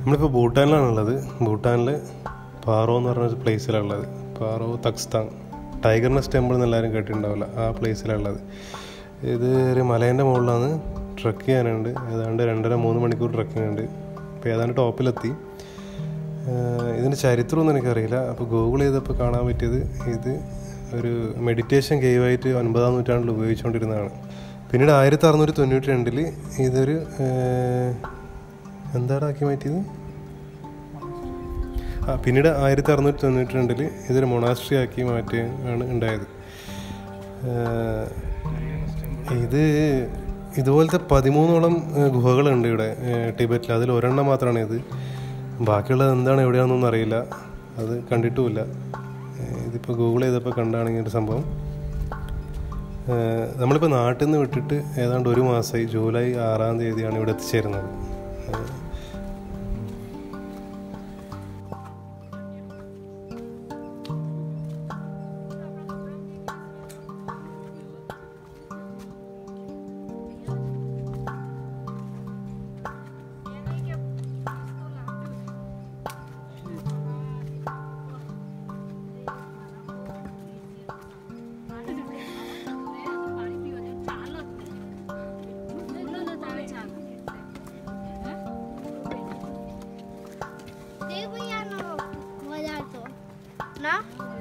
നമ്മളിപ്പോൾ ഭൂട്ടാനിലാണുള്ളത് ഭൂട്ടാനിൽ പാറോ എന്ന് പറഞ്ഞ പ്ലേസിലുള്ളത് Paro Taktsang tiger nest temple എന്ന് എല്ലാവരും കേട്ടിട്ടുണ്ടാവില്ല ആ പ്ലേസിലുള്ളത് ഇത് ഒരു മലേൻ്റെ മുകളിലാണ് ട്രക്ക് ചെയ്യാനുണ്ട് ഏതാണ്ട് രണ്ടര മൂന്ന് മണിക്കൂർ ട്രക്കിംഗ് ഉണ്ട് അപ്പോൾ ഏതാണ്ട് ടോപ്പിലെത്തി ആഹ് ഇതിൻ്റെ ചരിത്രമൊന്നും എനിക്കറിയില്ല അപ്പോൾ ഗൂഗിൾ ചെയ്തപ്പോൾ കാണാൻ പറ്റിയത് ഇത് ഒരു മെഡിറ്റേഷൻ കേവായിട്ട് ഒൻപതാം നൂറ്റാണ്ടിൽ ഉപയോഗിച്ചുകൊണ്ടിരുന്നതാണ് പിന്നീട് ആയിരത്തി അറുന്നൂറ്റി തൊണ്ണൂറ്റി രണ്ടിൽ ഇതൊരു ആഹ് എന്താടാ ആക്കി മാറ്റിയത് ആ പിന്നീട് ആയിരത്തി അറുന്നൂറ്റി തൊണ്ണൂറ്റി രണ്ടിൽ ഇതൊരു മൊണാസ്ട്രി ആക്കി മാറ്റുകയാണ് ഉണ്ടായത് ആഹ് ഇത് ഇതുപോലത്തെ പതിമൂന്നോളം ഏഹ്, ഗുഹകളുണ്ട് ഇവിടെ ഏഹ്, ടിബറ്റിൽ അതിൽ ഒരെണ്ണം മാത്രമാണ് ഇത് ബാക്കിയുള്ളത് എന്താണ് എവിടെയാണെന്നൊന്നും അറിയില്ല അത് കണ്ടിട്ടുമില്ല ഏഹ്, ഇതിപ്പോൾ ഗൂഗിൾ ചെയ്തപ്പോൾ കണ്ടാണ് ഇങ്ങനെ ഒരു സംഭവം ഏഹ്, നമ്മളിപ്പോൾ നാട്ടിൽ നിന്ന് വിട്ടിട്ട് ഏതാണ്ട് ഒരു മാസമായി ജൂലൈ ആറാം തീയതിയാണ് ഇവിടെ എത്തിച്ചേരുന്നത് ഏഹ്, ते पण या ना पदार्थ ना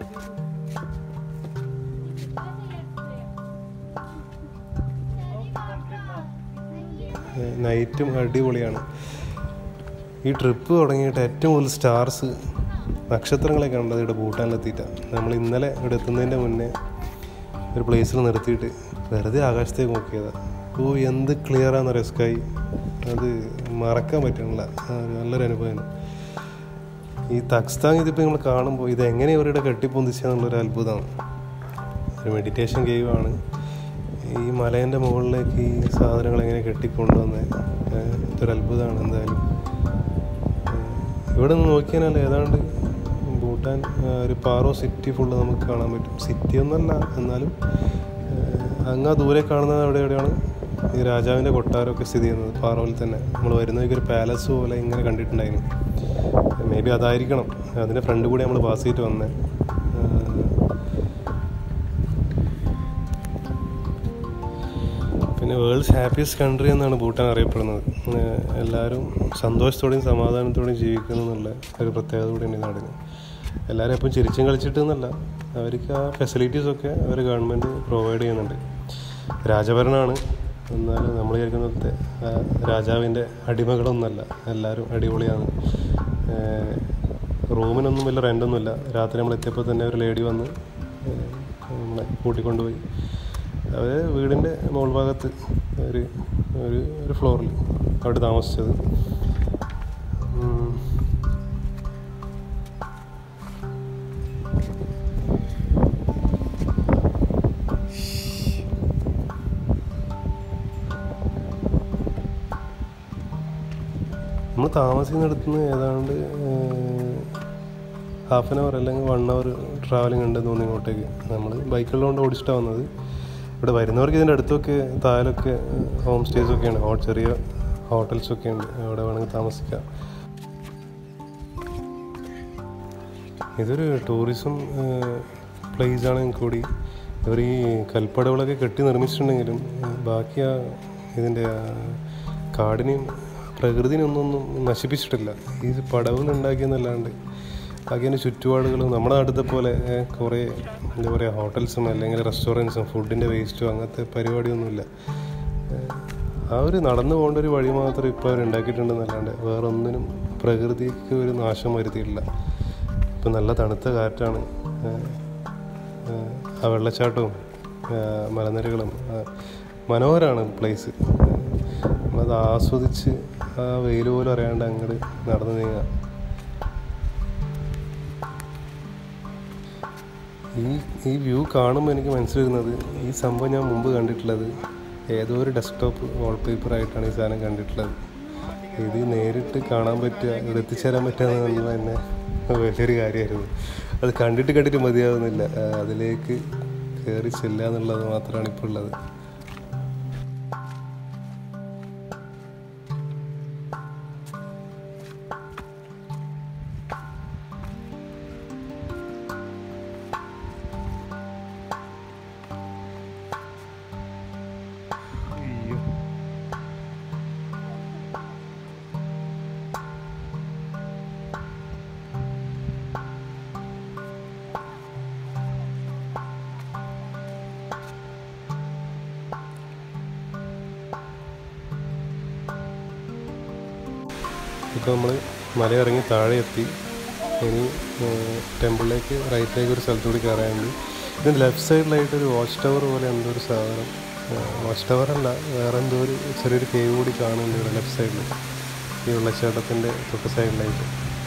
നൈറ്റും അടിപൊളിയാണ് ഈ ട്രിപ്പ് തുടങ്ങിയിട്ട് ഏറ്റവും കൂടുതൽ സ്റ്റാർസ് നക്ഷത്രങ്ങളെ കണ്ടത് ഇവിടെ ഭൂട്ടാനിലെത്തിയിട്ടാണ് നമ്മൾ ഇന്നലെ ഇവിടെ എത്തുന്നതിൻ്റെ മുന്നേ ഒരു പ്ലേസിൽ നിർത്തിയിട്ട് വെറുതെ ആകാശത്തേക്ക് നോക്കിയതാണ് ഓ എന്ത് ക്ലിയർ ആണെന്നറിയോ സ്കൈ അത് മറക്കാൻ പറ്റണില്ല ആ, ഒരു നല്ലൊരു അനുഭവമാണ് ഈ തക്സ്താങ് ഇതിപ്പോൾ നമ്മൾ കാണുമ്പോൾ ഇത് എങ്ങനെ ഇവരുടെ കെട്ടിപ്പൊന്തിച്ചെന്നുള്ളൊരു അത്ഭുതമാണ് ഒരു മെഡിറ്റേഷൻ ആണ് ഈ മലേൻ്റെ മുകളിലേക്ക് ഈ സാധനങ്ങൾ എങ്ങനെ കെട്ടിക്കൊണ്ടുവന്ന് ഇതൊരു അത്ഭുതമാണ് എന്തായാലും ഏഹ് ഇവിടെ നിന്ന് നോക്കിയാൽ ഏതാണ്ട് ഭൂട്ടാൻ ഏഹ് ഒരു പാറോ സിറ്റി ഫുള്ള് നമുക്ക് കാണാൻ പറ്റും സിറ്റി ഒന്നല്ല എന്നാലും ഏഹ് അങ്ങ് ആ ദൂരെ കാണുന്നത് അവിടെ എവിടെയാണ് ഈ രാജാവിൻ്റെ കൊട്ടാരമൊക്കെ സ്ഥിതി ചെയ്യുന്നത് പാറോയിൽ തന്നെ നമ്മൾ വരുന്നതൊക്കെ ഒരു പാലസ് പോലെ ഇങ്ങനെ കണ്ടിട്ടുണ്ടായിരുന്നു മേ ബി അതായിരിക്കണം അതിൻ്റെ ഫ്രണ്ട് കൂടി നമ്മൾ പാസ് ചെയ്തിട്ട് വന്നേ ഏഹ് പിന്നെ വേൾഡ്സ് ഹാപ്പിയസ്റ്റ് കൺട്രി എന്നാണ് ഭൂട്ടാൻ അറിയപ്പെടുന്നത് ഏഹ് എല്ലാവരും സന്തോഷത്തോടെയും സമാധാനത്തോടെയും ജീവിക്കുന്നു എന്നുള്ള ഒരു പ്രത്യേകത കൂടിയാണ് ഈ നാടിന് എല്ലാവരും എപ്പം ചിരിച്ചും കളിച്ചിട്ടെന്നല്ല അവർക്ക് ആ ഫെസിലിറ്റീസൊക്കെ അവർ ഗവൺമെൻറ് പ്രൊവൈഡ് ചെയ്യുന്നുണ്ട് രാജഭരണമാണ് എന്നാലും നമ്മൾ വിചാരിക്കുന്നത്തെ രാജാവിൻ്റെ അടിമകളൊന്നുമല്ല എല്ലാവരും അടിപൊളിയാണ് ഏഹ് റൂമിനൊന്നും വലിയ റെൻ്റൊന്നുമില്ല രാത്രി നമ്മൾ എത്തിയപ്പോൾ തന്നെ ഒരു ലേഡി വന്ന് ഏഹ് നമ്മളെ കൂട്ടിക്കൊണ്ടുപോയി അവർ വീടിൻ്റെ മുകൾ ഭാഗത്ത് ഒരു ഒരു ഒരു ഫ്ലോറിൽ അവിടെ താമസിച്ചത് ഉം. നമ്മൾ താമസിക്കുന്നിടത്ത് നിന്ന് ഏതാണ്ട് ഹാഫ് ആൻ അവർ അല്ലെങ്കിൽ വൺ അവർ ട്രാവലിംഗ് ഉണ്ട് തോന്നി ഇങ്ങോട്ടേക്ക് നമ്മൾ ബൈക്കുള്ളതുകൊണ്ട് ഓടിച്ചിട്ടാണ് വന്നത് ഇവിടെ വരുന്നവർക്ക് ഇതിൻ്റെ അടുത്തൊക്കെ താഴലൊക്കെ ഹോം സ്റ്റേസ് ഒക്കെയാണ് ഹോ ചെറിയ ഹോട്ടൽസൊക്കെ ഉണ്ട് അവിടെ വേണമെങ്കിൽ താമസിക്കാം ഇതൊരു ടൂറിസം പ്ലേസ് ആണെങ്കിൽ കൂടി ഇവർ ഈ കൽപ്പടകളൊക്കെ കെട്ടി നിർമ്മിച്ചിട്ടുണ്ടെങ്കിലും ഏഹ്, ബാക്കി ആ ഇതിൻ്റെ ആ കാടിനെയും പ്രകൃതിനെയൊന്നും നശിപ്പിച്ചിട്ടില്ല ഈ പടവുകളുണ്ടാക്കിയെന്നല്ലാണ്ട് ബാക്കി അതിൻ്റെ ചുറ്റുപാടുകളും നമ്മുടെ നാട്ടിലത്തെ പോലെ ഏഹ്, കുറേ എന്താ പറയുക ഹോട്ടൽസും അല്ലെങ്കിൽ റെസ്റ്റോറൻറ്റ്സും ഫുഡിൻ്റെ വേസ്റ്റും അങ്ങനത്തെ പരിപാടിയൊന്നുമില്ല ഏഹ്, ആ ഒരു നടന്നു പോകേണ്ട ഒരു വഴി മാത്രം ഇപ്പോൾ അവർ ഉണ്ടാക്കിയിട്ടുണ്ടെന്നല്ലാണ്ട് വേറെ ഒന്നിനും പ്രകൃതിക്ക് ഒരു നാശം വരുത്തിയിട്ടില്ല ഇപ്പം നല്ല തണുത്ത കാറ്റാണ് ഏഹ്, ഏഹ്, ആ വെള്ളച്ചാട്ടവും ഏഹ്, മലനിരകളും ആ, മനോഹരമാണ് പ്ലേസ് നമ്മളത് ആസ്വദിച്ച് ആ വെയിൽ പോലും അറിയാണ്ട് അങ്ങോട്ട് നടന്നു നീങ്ങാം ഈ ഈ വ്യൂ കാണുമ്പോൾ എനിക്ക് മനസ്സിലാകുന്നത് ഈ സംഭവം ഞാൻ മുമ്പ് കണ്ടിട്ടുള്ളത് ഏതോ ഒരു ഡെസ്ക്ടോപ്പ് വാൾപേപ്പർ ആയിട്ടാണ് ഈ സാധനം കണ്ടിട്ടുള്ളത് ഇത് നേരിട്ട് കാണാൻ പറ്റുക ഇവിടെ എത്തിച്ചേരാൻ പറ്റുക എന്നുള്ളത് തന്നെ വലിയൊരു കാര്യമായിരുന്നു അത് കണ്ടിട്ട് കണ്ടിട്ട് മതിയാവുന്നില്ല ആ, അതിലേക്ക് കയറി ചെല്ലുക എന്നുള്ളത് മാത്രമാണ് ഇപ്പോൾ ഉള്ളത് ഇപ്പോൾ നമ്മൾ മല ഇറങ്ങി താഴെ എത്തി ഇനി ടെമ്പിളിലേക്ക് റൈറ്റിലേക്ക് ഒരു സ്ഥലത്തൂടി കയറാനുണ്ട് ഇതിൻ്റെ ലെഫ്റ്റ് സൈഡിലായിട്ട് ഒരു വാച്ച് ടവർ പോലെ എന്തോ ഒരു സാധനം വാച്ച് ടവർ അല്ല വേറെ എന്തോ ഒരു ചെറിയൊരു കേവ് കൂടി കാണുന്നുണ്ട് ഇവിടെ ലെഫ്റ്റ് സൈഡിൽ ഈ വെള്ളച്ചാട്ടത്തിൻ്റെ തൊട്ട് സൈഡിലായിട്ട്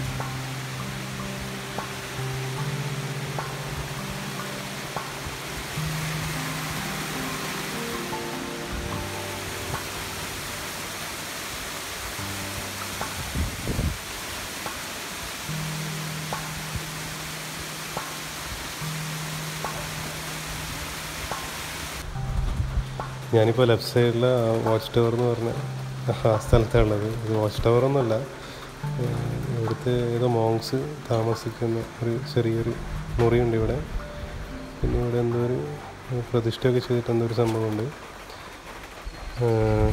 ഞാനിപ്പോൾ ലെഫ്റ്റ് സൈഡിലെ വാച്ച് ടവർ എന്ന് പറഞ്ഞ ആ സ്ഥലത്താണ് ഉള്ളത് ഇത് വാച്ച് ടവർ ഒന്നുമല്ല ഏഹ് ഇവിടുത്തെ ഏതോ മോങ്സ് താമസിക്കുന്ന ഒരു ചെറിയൊരു മുറിയുണ്ട് ഇവിടെ പിന്നെ ഇവിടെ എന്തോ ഒരു പ്രതിഷ്ഠയൊക്കെ ചെയ്തിട്ട് എന്തോ ഒരു സംഭവമുണ്ട് ഏഹ്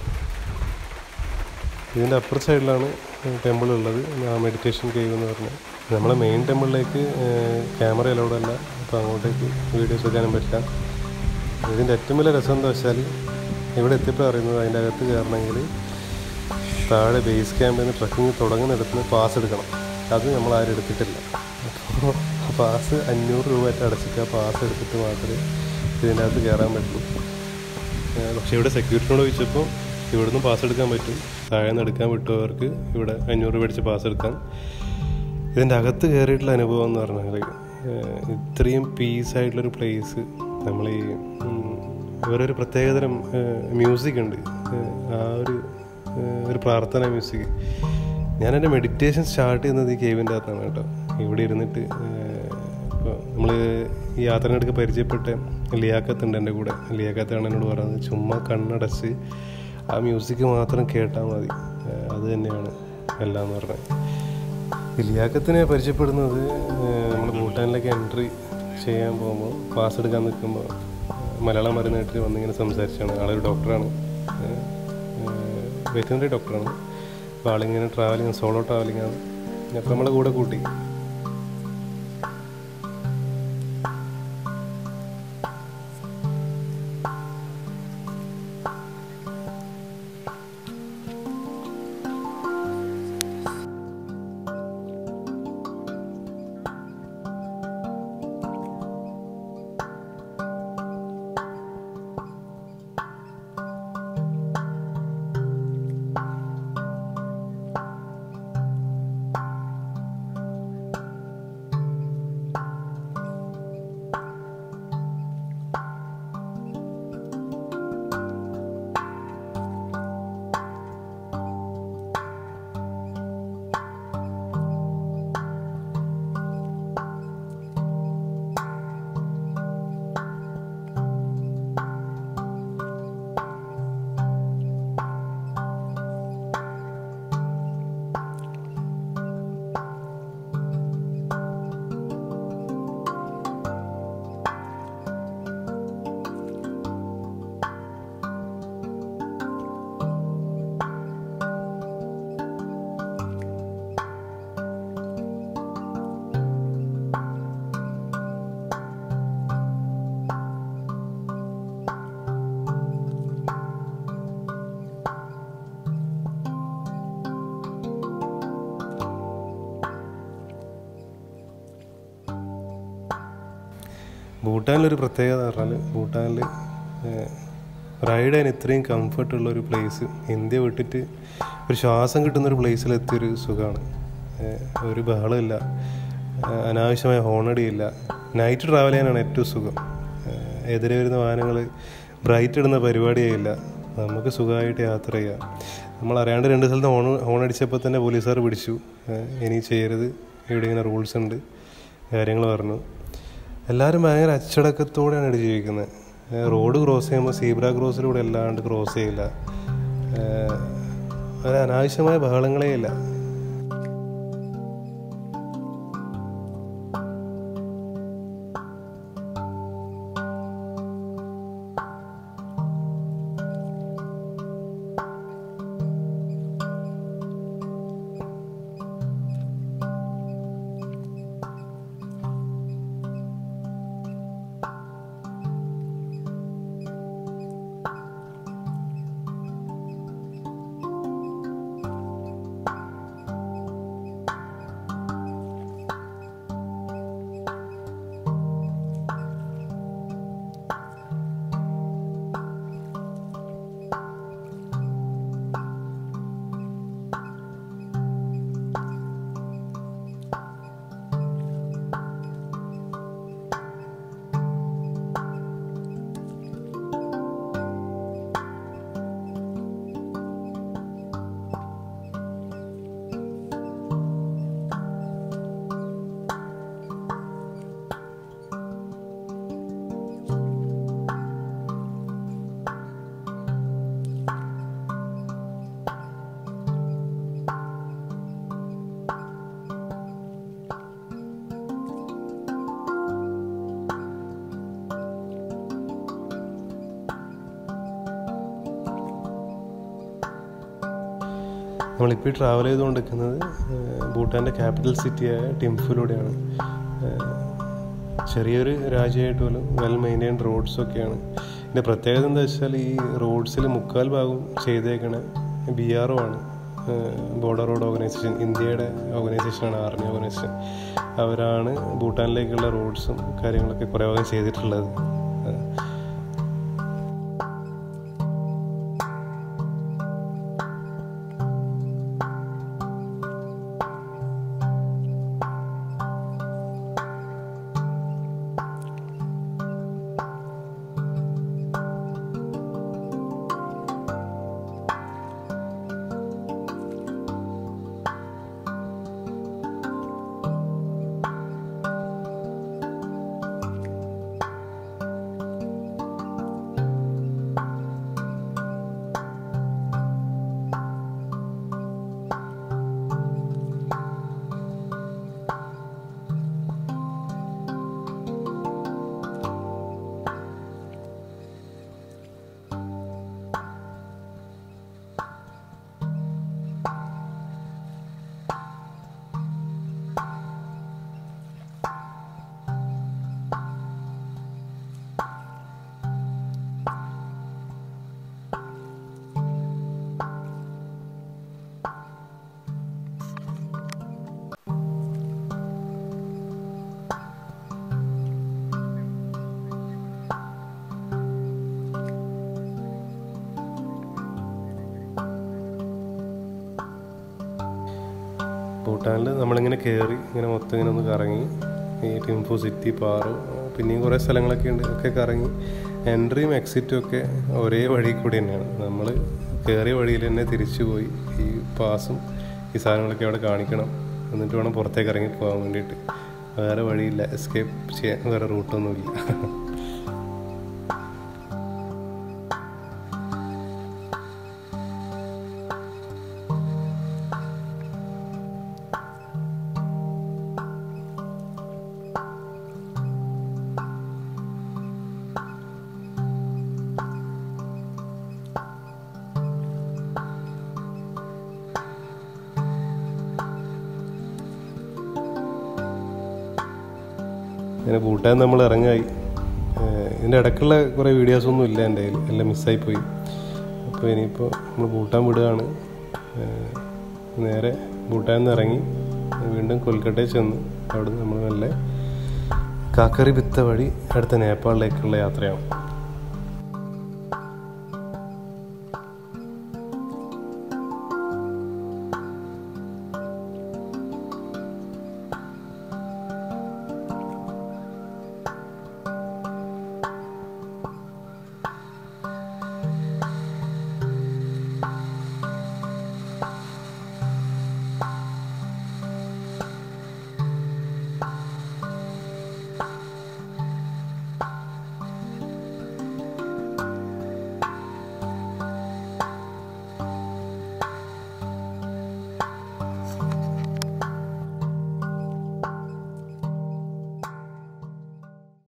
ഇതിൻ്റെ അപ്പുറ സൈഡിലാണ് ടെമ്പിൾ ഉള്ളത് ആ മെഡിറ്റേഷൻ കേവ് എന്ന് പറഞ്ഞാൽ നമ്മളെ മെയിൻ ടെമ്പിളിലേക്ക് ക്യാമറ അലൗഡ് അല്ല അപ്പോൾ അങ്ങോട്ടേക്ക് വീഡിയോസ് എടുക്കാനും പറ്റില്ല ഇതിൻ്റെ ഏറ്റവും വലിയ രസം എന്താ വെച്ചാൽ ഇവിടെ എത്തിയപ്പോൾ അറിയുന്നത് അതിൻ്റെ അകത്ത് കയറണമെങ്കിൽ താഴെ ബേസ് ക്യാമ്പിൽ നിന്ന് ട്രക്കിംഗ് തുടങ്ങുന്നിടത്ത് പാസ് എടുക്കണം അത് നമ്മൾ ആരും എടുത്തിട്ടില്ല അപ്പോൾ ആ പാസ് അഞ്ഞൂറ് രൂപ ആയിട്ട് അടച്ചിട്ട് ആ പാസ് എടുത്തിട്ട് മാത്രമേ ഇതിൻ്റെ അകത്ത് കയറാൻ പറ്റുള്ളൂ ഏഹ് പക്ഷേ ഇവിടെ സെക്യൂരിറ്റിനോട് ചോദിച്ചപ്പോൾ ഇവിടുന്ന് പാസ് എടുക്കാൻ പറ്റും താഴെ നിന്ന് എടുക്കാൻ വിട്ടവർക്ക് ഇവിടെ അഞ്ഞൂറ് രൂപ അടിച്ച് പാസ് എടുക്കാം ഇതിൻ്റെ അകത്ത് കയറിയിട്ടുള്ള അനുഭവം എന്ന് പറഞ്ഞാൽ ഏഹ് ഇത്രയും പീസായിട്ടുള്ളൊരു പ്ലേസ് നമ്മൾ ഈ ഉം, വേറൊരു പ്രത്യേകതരം മ്യൂസിക് ഉണ്ട് ഏഹ് ആ ഒരു ഏഹ് ഒരു പ്രാർത്ഥന മ്യൂസിക് ഞാൻ എൻ്റെ മെഡിറ്റേഷൻ സ്റ്റാർട്ട് ചെയ്യുന്നത് ഈ കേവിൻ്റെ അകത്താണ് കേട്ടോ ഇവിടെ ഇരുന്നിട്ട് ഇപ്പോൾ നമ്മൾ ഈ യാത്രയിടയ്ക്ക് പരിചയപ്പെട്ട ലിയാക്കത്തുണ്ട് എൻ്റെ കൂടെ ലിയാക്കത്താണ് എന്നോട് പറയുന്നത് ചുമ്മാ കണ്ണടച്ച് ആ മ്യൂസിക് മാത്രം കേട്ടാൽ മതി ഏഹ് അത് തന്നെയാണ് എല്ലാം എന്ന് പറഞ്ഞത് ലിയാക്കത്തിനെ പരിചയപ്പെടുന്നത് നമ്മൾ ഭൂട്ടാനിലേക്ക് എൻട്രി ചെയ്യാൻ പോകുമ്പോൾ പാസ് എടുക്കാൻ നിൽക്കുമ്പോൾ മലയാളം മരുന്നായിട്ട് വന്നിങ്ങനെ സംസാരിച്ചാണ് ആളൊരു ഡോക്ടറാണ് വെറ്റിനറി ഡോക്ടറാണ് അപ്പോൾ ആളിങ്ങനെ ട്രാവലിങ് സോളോ ട്രാവലിംഗ് ആണ് അപ്പോൾ നമ്മളെ കൂടെ കൂട്ടി ഭൂട്ടാനിലൊരു പ്രത്യേകത പറഞ്ഞാൽ ഭൂട്ടാനിൽ റൈഡ് ചെയ്യാൻ ഇത്രയും കംഫർട്ടുള്ള ഒരു പ്ലേസ് ഇന്ത്യ വിട്ടിട്ട് ഒരു ശ്വാസം കിട്ടുന്ന ഒരു പ്ലേസിലെത്തിയൊരു സുഖമാണ് ഒരു ബഹളമില്ല ഏഹ് അനാവശ്യമായ ഹോണടിയില്ല നൈറ്റ് ട്രാവൽ ചെയ്യാനാണ് ഏറ്റവും സുഖം ഏഹ് എതിരെ വരുന്ന വാഹനങ്ങൾ ബ്രൈറ്റ് ഇടുന്ന പരിപാടിയായില്ല നമുക്ക് സുഖമായിട്ട് യാത്ര ചെയ്യാം നമ്മൾ അറിയാണ്ട് രണ്ട് സ്ഥലത്ത് ഹോൺ ഹോൺ അടിച്ചപ്പോൾ തന്നെ പോലീസുകാർ പിടിച്ചു ഏഹ് ഇനി ചെയ്യരുത് ഇവിടെ ഇങ്ങനെ റൂൾസ് ഉണ്ട് കാര്യങ്ങൾ പറഞ്ഞു എല്ലാവരും ഭയങ്കര അച്ചടക്കത്തോടെയാണ് ഇവിടെ ജീവിക്കുന്നത് ഏഹ് റോഡ് ക്രോസ് ചെയ്യുമ്പോൾ സീബ്ര ക്രോസിലൂടെ അല്ലാണ്ട് ക്രോസ് ചെയ്യില്ല ഏഹ് ഒരു അനാവശ്യമായ ബഹളങ്ങളേ ഇല്ല നമ്മളിപ്പോൾ ട്രാവൽ ചെയ്തുകൊണ്ടിരിക്കുന്നത് ഏഹ്, ഭൂട്ടാൻ്റെ ക്യാപിറ്റൽ സിറ്റിയായ ടിംഫിലൂടെയാണ് ഏഹ്, ചെറിയൊരു രാജ്യമായിട്ട് പോലും വെൽ മെയിൻറ്റൈൻഡ് റോഡ്സൊക്കെയാണ് ഇതിൻ്റെ പ്രത്യേകത എന്താ വെച്ചാൽ ഈ റോഡ്സിൽ മുക്കാൽ ഭാഗം ചെയ്തേക്കണ ബി ആർ ഒ ആണ് ബോർഡർ റോഡ് ഓർഗനൈസേഷൻ ഇന്ത്യയുടെ ഓർഗനൈസേഷനാണ് ആർമി ഓർഗനൈസേഷൻ അവരാണ് ഭൂട്ടാനിലേക്കുള്ള റോഡ്സും കാര്യങ്ങളൊക്കെ കുറേ ഭാഗം ചെയ്തിട്ടുള്ളത് ഏഹ്, ഭൂട്ടാനിൽ നമ്മളിങ്ങനെ കയറി ഇങ്ങനെ മൊത്തം ഇങ്ങനെ ഒന്ന് കറങ്ങി ഈ ടിംഫു സിറ്റി പാറു പിന്നെയും കുറേ സ്ഥലങ്ങളൊക്കെ ഉണ്ട് ഒക്കെ കറങ്ങി എൻട്രിയും എക്സിറ്റും ഒക്കെ ഒരേ വഴി കൂടി തന്നെയാണ് നമ്മൾ കയറിയ വഴിയിൽ തന്നെ തിരിച്ചു പോയി ഈ പാസും ഈ സാധനങ്ങളൊക്കെ അവിടെ കാണിക്കണം എന്നിട്ട് വേണം പുറത്തേക്ക് ഇറങ്ങി പോകാൻ വേണ്ടിയിട്ട് വേറെ വഴിയില്ല എസ്കേപ്പ് ചെയ്യാൻ വേറെ റൂട്ടൊന്നുമില്ല അങ്ങനെ ഭൂട്ടാൻ നമ്മൾ ഇറങ്ങായി ഏഹ് ഇതിൻ്റെ ഇടയ്ക്കുള്ള കുറേ വീഡിയോസൊന്നും ഇല്ല എൻ്റെ കയ്യിൽ എല്ലാം മിസ്സായിപ്പോയി അപ്പോൾ ഇനിയിപ്പോൾ നമ്മൾ ഭൂട്ടാൻ വിടുകയാണ് ഏഹ് നേരെ ഭൂട്ടാനിൽ നിന്ന് ഇറങ്ങി വീണ്ടും കൊൽക്കട്ടയിൽ ചെന്ന് അവിടെ നിന്ന് നമ്മൾ നല്ല കാക്കറി ബിത്ത വഴി അടുത്ത നേപ്പാളിലേക്കുള്ള യാത്രയാണ്